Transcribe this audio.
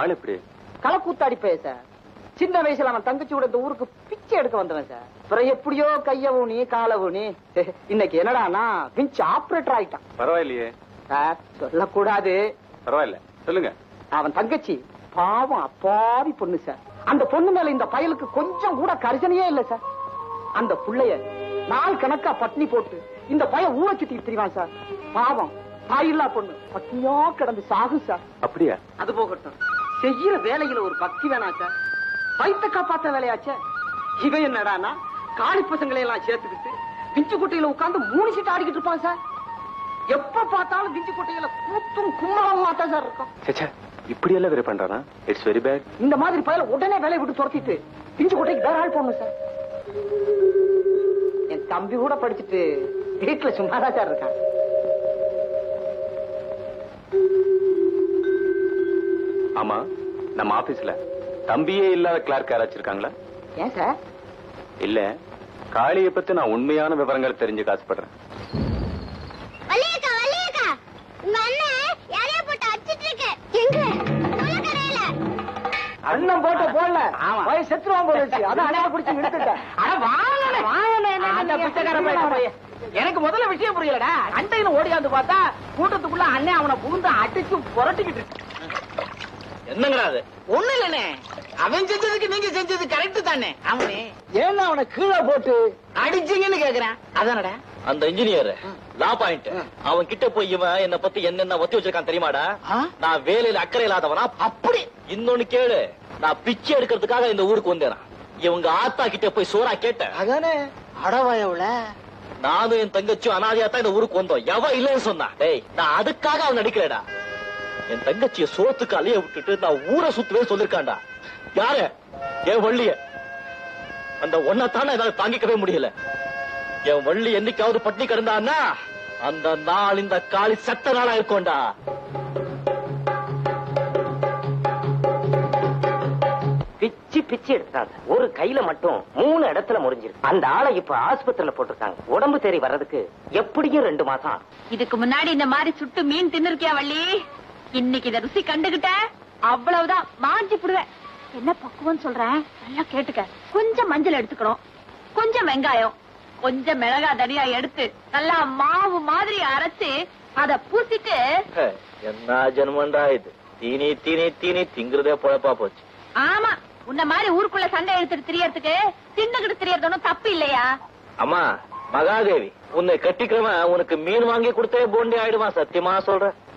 ஆள் எப்படி களக்கூத்தாடி பைய சார் சின்ன வயசுல அவன் தங்கச்சி கூட இந்த ஊருக்கு பிச்சை எடுக்க வந்தவன் சார் அப்புறம் எப்படியோ கைய ஊனி கால ஊனி இன்னைக்கு என்னடானா பிஞ்சு ஆபரேட்டர் ஆயிட்டான் பரவாயில்லையே சார் சொல்லக்கூடாது பரவாயில்ல சொல்லுங்க அவன் தங்கச்சி பாவம் அப்பாவி பொண்ணு சார் அந்த பொண்ணு மேல இந்த பயலுக்கு கொஞ்சம் கூட கரிசனையே இல்ல சார் அந்த புள்ளைய நாள் கணக்கா பட்னி போட்டு இந்த பையன் ஊரை சுத்தி திரிவான் சார் பாவம் தாயில்லா பொண்ணு பட்னியா கிடந்து சாகும் சார் அப்படியா அது போகட்டும் செய்யற வேலையில ஒரு பக்தி வேணாம் சார் வயித்த காப்பாத்த வேலையாச்சே இவன் என்னடானா காளி பசங்களை எல்லாம் சேர்த்துக்கிட்டு பிஞ்சு குட்டையில உட்கார்ந்து மூணு சீட் ஆடிக்கிட்டு இருப்பான் சார் எப்ப பார்த்தாலும் பிஞ்சு குட்டையில கூத்தும் கும்மலமா தான் சார் இருக்கும் சேச்சா இப்படி எல்லாம் வேற பண்றானா இட்ஸ் வெரி பேட் இந்த மாதிரி பயல உடனே வேலையை விட்டு துரத்திட்டு பிஞ்சு குட்டைக்கு வேற ஆள் போடணும் சார் என் தம்பி கூட படிச்சுட்டு வீட்டுல சும்மாதான் சார் இருக்கான் ஆமா நம்ம ஆபீஸ்ல தம்பியே இல்லாத கிளார்க் யாராச்சும் இருக்காங்களா ஏன் சார் இல்ல காளியை பத்தி நான் உண்மையான விவரங்கள் தெரிஞ்சுக்க ஆசைப்படுறேன் வள்ளியக்கா வள்ளியக்கா உங்க அண்ணன் யாரையா போட்டு அடிச்சிட்டு இருக்கு எங்க உலகரையில அண்ணன் போட்ட போடல வயசு செத்துருவான் போல இருந்துச்சு அதான் அண்ணனை பிடிச்சு நிறுத்திட்டேன் அந்த பிச்சைக்கார பையன் பையன். எனக்கு முதல்ல விஷயம் புரியலடா அண்டையில ஓடியாந்து பார்த்தா கூட்டத்துக்குள்ள அண்ணன் அவனை புகுந்து அடிச்சு புரட்டிக்கிட்டு இருக்கு என்னங்கடா அது ஒண்ணு இல்லனே அவன் செஞ்சதுக்கு நீங்க செஞ்சது கரெக்ட் தானே அவனே ஏன்னா அவனை கீழே போட்டு அடிச்சீங்கன்னு கேக்குறான் அதானடா அந்த இன்ஜினியர் லா பாயிண்ட் அவன் கிட்ட போய் இவன் என்ன பத்தி என்னென்ன ஒத்தி வச்சிருக்கான் தெரியுமாடா ஆ? நான் வேலையில அக்கறை இல்லாதவனா அப்படி இன்னொன்னு கேளு நான் பிச்சை எடுக்கிறதுக்காக இந்த ஊருக்கு வந்தேன் இவங்க ஆத்தா கிட்ட போய் சோறா கேட்டேன் அதானே அடவயவுல நானும் என் தங்கச்சியும் அனாதையா தான் இந்த ஊருக்கு வந்தோம் எவ இல்லைன்னு சொன்னா டேய் நான் அதுக்காக அவன் நடிக்கலடா என் தங்கச்சிய சோத்துக்கு அலைய விட்டுட்டு நான் ஊரை சுத்துவே சொல்லிருக்கான்டா யாரு என் வள்ளிய அந்த ஒன்னத்தானே என்னால தாங்கிக்கவே முடியல என் வள்ளி என்னைக்காவது பட்டினி கிடந்தான்னா அந்த நாள் இந்த காளி சட்ட நாளா இருக்கும்டா பிச்சு பிச்சு எடுத்தாங்க ஒரு கையில மட்டும் மூணு இடத்துல முறிஞ்சிருக்கு அந்த ஆளை இப்ப ஆஸ்பத்திரியில போட்டிருக்காங்க உடம்பு தேறி வர்றதுக்கு எப்படியும் ரெண்டு மாசம் ஆகும். இதுக்கு முன்னாடி இந்த மாதிரி சுட்டு மீன் தின்னுருக்கியா வள்ளி இன்னைக்கு இத ருசி கண்டுகிட்ட அவ்வளவுதான் மாஞ்சி புடுவேன் என்ன பக்குவம் சொல்றேன் நல்லா கேட்டுக்க கொஞ்சம் மஞ்சள் எடுத்துக்கணும் கொஞ்சம் வெங்காயம் கொஞ்சம் மிளகா தனியா எடுத்து நல்லா மாவு மாதிரி அரைச்சு அத பூசிட்டு ஹே, என்ன ஜென்மண்டா இது தீனி தீனி தீனி திங்கிறதே பொழப்பா போச்சு ஆமா உன்ன மாதிரி ஊருக்குள்ள சண்டை எடுத்துட்டு திரியறதுக்கு தின்னுகிட்டு திரியறது ஒண்ணும் தப்பு இல்லையா அம்மா மகாதேவி உன்னை கட்டிக்கிறவன் உனக்கு மீன் வாங்கி கொடுத்தே போண்டி ஆயிடுவான் சத்தியமா சொல்றேன்